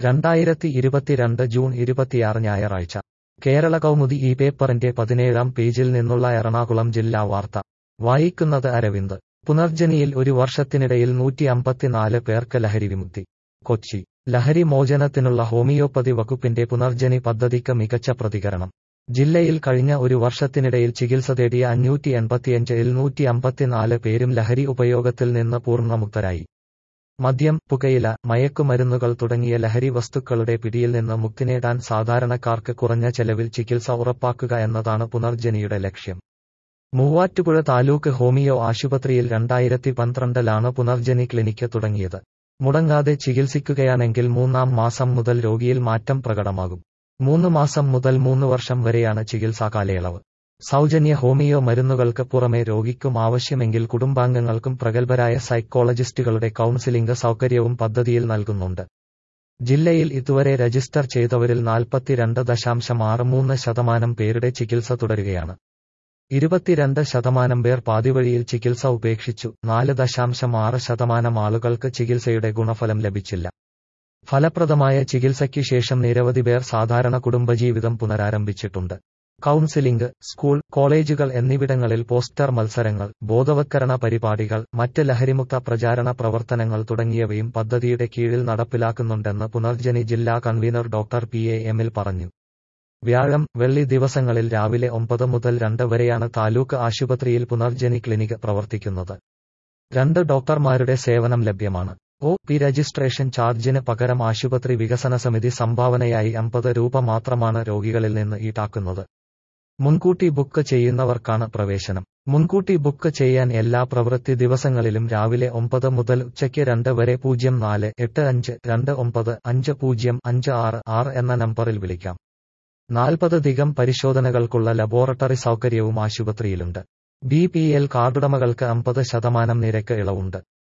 രണ്ടായിരത്തി ഇരുപത്തിരണ്ട് ജൂൺ ഇരുപത്തിയാറ് ഞായറാഴ്ച കേരള കൗമുദി ഈ പേപ്പറിന്റെ പതിനേഴാം പേജിൽ നിന്നുള്ള എറണാകുളം ജില്ലാ വാർത്ത വായിക്കുന്നത് അരവിന്ദ് പുനർജനിയിൽ ഒരു വർഷത്തിനിടയിൽ നൂറ്റി അമ്പത്തിനാല് പേർക്ക് ലഹരി വിമുക്തി കൊച്ചി ലഹരി മോചനത്തിനുള്ള ഹോമിയോപ്പതി വകുപ്പിന്റെ പുനർജനി പദ്ധതിക്ക് മികച്ച പ്രതികരണം ജില്ലയിൽ കഴിഞ്ഞ ഒരു വർഷത്തിനിടയിൽ ചികിത്സ തേടിയ അഞ്ഞൂറ്റി എൺപത്തിയഞ്ചിൽ നൂറ്റി അമ്പത്തിനാല് പേരും ലഹരി ഉപയോഗത്തിൽ നിന്ന് പൂർണ്ണമുക്തരായി മദ്യം പുകയില മയക്കുമരുന്നുകൾ തുടങ്ങിയ ലഹരി വസ്തുക്കളുടെ പിടിയിൽ നിന്ന് മുക്തി നേടാൻ സാധാരണക്കാർക്ക് കുറഞ്ഞ ചെലവിൽ ചികിത്സ ഉറപ്പാക്കുക എന്നതാണ് പുനർജനിയുടെ ലക്ഷ്യം മൂവാറ്റുപുഴ താലൂക്ക് ഹോമിയോ ആശുപത്രിയിൽ രണ്ടായിരത്തി പന്ത്രണ്ടിലാണ് പുനർജനി ക്ലിനിക്ക് തുടങ്ങിയത് മുടങ്ങാതെ ചികിത്സിക്കുകയാണെങ്കിൽ മൂന്നാം മാസം മുതൽ രോഗിയിൽ മാറ്റം പ്രകടമാകും മൂന്ന് മാസം മുതൽ മൂന്ന് വർഷം വരെയാണ് ചികിത്സാ കാലയളവ് സൗജന്യ ഹോമിയോ മരുന്നുകൾക്ക് പുറമെ രോഗിക്കും ആവശ്യമെങ്കിൽ കുടുംബാംഗങ്ങൾക്കും പ്രഗത്ഭരായ സൈക്കോളജിസ്റ്റുകളുടെ കൗൺസിലിംഗ് സൗകര്യവും പദ്ധതിയിൽ നൽകുന്നുണ്ട് ജില്ലയിൽ ഇതുവരെ രജിസ്റ്റർ ചെയ്തവരിൽ നാൽപ്പത്തിരണ്ട് ദശാംശം ആറ് മൂന്ന് ശതമാനം പേരുടെ ചികിത്സ തുടരുകയാണ് ഇരുപത്തിരണ്ട് ശതമാനം പേർ പാതിവഴിയിൽ ചികിത്സ ഉപേക്ഷിച്ചു നാല് ദശാംശം ആറ് ശതമാനം ആളുകൾക്ക് ചികിത്സയുടെ ഗുണഫലം ലഭിച്ചില്ല ഫലപ്രദമായ ചികിത്സയ്ക്ക് ശേഷം നിരവധി പേർ സാധാരണ കുടുംബജീവിതം പുനരാരംഭിച്ചിട്ടുണ്ട് കൗൺസിലിംഗ് സ്കൂൾ കോളേജുകൾ എന്നിവിടങ്ങളിൽ പോസ്റ്റർ മത്സരങ്ങൾ ബോധവത്കരണ പരിപാടികൾ മറ്റ് ലഹരിമുക്ത പ്രചാരണ പ്രവർത്തനങ്ങൾ തുടങ്ങിയവയും പദ്ധതിയുടെ കീഴിൽ നടപ്പിലാക്കുന്നുണ്ടെന്ന് പുനർജനി ജില്ലാ കൺവീനർ ഡോക്ടർ പി എ എമ്മിൽ പറഞ്ഞു വ്യാഴം വെള്ളി ദിവസങ്ങളിൽ രാവിലെ ഒമ്പത് മുതൽ രണ്ട് വരെയാണ് താലൂക്ക് ആശുപത്രിയിൽ പുനർജനി ക്ലിനിക് പ്രവർത്തിക്കുന്നത് രണ്ട് ഡോക്ടർമാരുടെ സേവനം ലഭ്യമാണ് ഒ പി രജിസ്ട്രേഷൻ ചാർജിന് പകരം ആശുപത്രി വികസന സമിതി സംഭാവനയായി അമ്പത് രൂപ മാത്രമാണ് രോഗികളിൽ നിന്ന് ഈടാക്കുന്നത് മുൻകൂട്ടി ബുക്ക് ചെയ്യുന്നവർക്കാണ് പ്രവേശനം മുൻകൂട്ടി ബുക്ക് ചെയ്യാൻ എല്ലാ പ്രവൃത്തി ദിവസങ്ങളിലും രാവിലെ ഒമ്പത് മുതൽ ഉച്ചയ്ക്ക് രണ്ട് വരെ പൂജ്യം നാല് എട്ട് അഞ്ച് രണ്ട് ഒമ്പത് അഞ്ച് പൂജ്യം അഞ്ച് ആറ് ആറ് എന്ന നമ്പറിൽ വിളിക്കാം നാൽപ്പത് ദികം പരിശോധനകൾക്കുള്ള ലബോറട്ടറി സൗകര്യവും ആശുപത്രിയിലുണ്ട് ബി പി എൽ കാർഡുടമകൾക്ക് അമ്പത് ശതമാനം നിരക്ക് ഇളവുണ്ട്